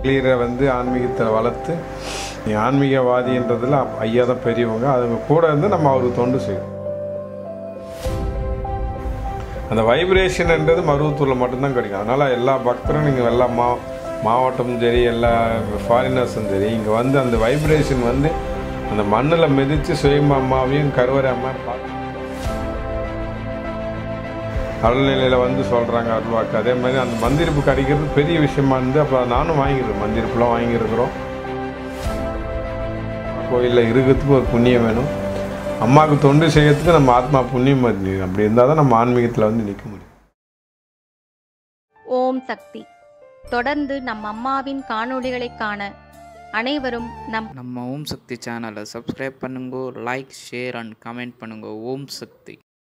கிளியரை வந்து ஆன்மீகத்தை வளர்த்து நீ ஆன்மீகவாதின்றதுல ஐயா தான் பெரியவங்க அதுங்க கூட இருந்து நம்ம அவருக்கு தொண்டு செய்யணும் அந்த வைப்ரேஷன்ன்றது மருவத்தூரில் மட்டும்தான் கிடைக்கும் அதனால் எல்லா பக்தரும் நீங்கள் எல்லா மா மாவட்டமும் சரி எல்லா ஃபாரினர்ஸும் சரி இங்கே வந்து அந்த வைப்ரேஷன் வந்து அந்த மண்ணில் மிதித்து சுயமா அம்மாவையும் கருவறை அம்மா பார்த்து அருள்நிலையில் வந்து சொல்கிறாங்க அருள்வாக்கு அதே மாதிரி அந்த மந்திரிப்பு கிடைக்கிறது பெரிய விஷயமா இருந்து அப்போ நானும் வாங்கிடுறேன் மந்திரிப்புலாம் வாங்கியிருக்கிறோம் கோயிலில் இருக்கிறதுக்கு ஒரு புண்ணியம் வேணும் அம்மாவுக்கு தொண்டு செய்யறதுக்கு நம்ம ஆத்மா புண்ணியம் வருது. அப்படி இருந்தால் தான் நம்ம ஆன்மீகத்தில் வந்து நிற்க முடியும் ஓம் சக்தி தொடர்ந்து நம் அம்மாவின் காணொளிகளை காண அனைவரும் நம் நம்ம ஓம் சக்தி சேனலை சப்ஸ்கிரைப் பண்ணுங்க லைக் ஷேர் அண்ட் கமெண்ட் பண்ணுங்க ஓம் சக்தி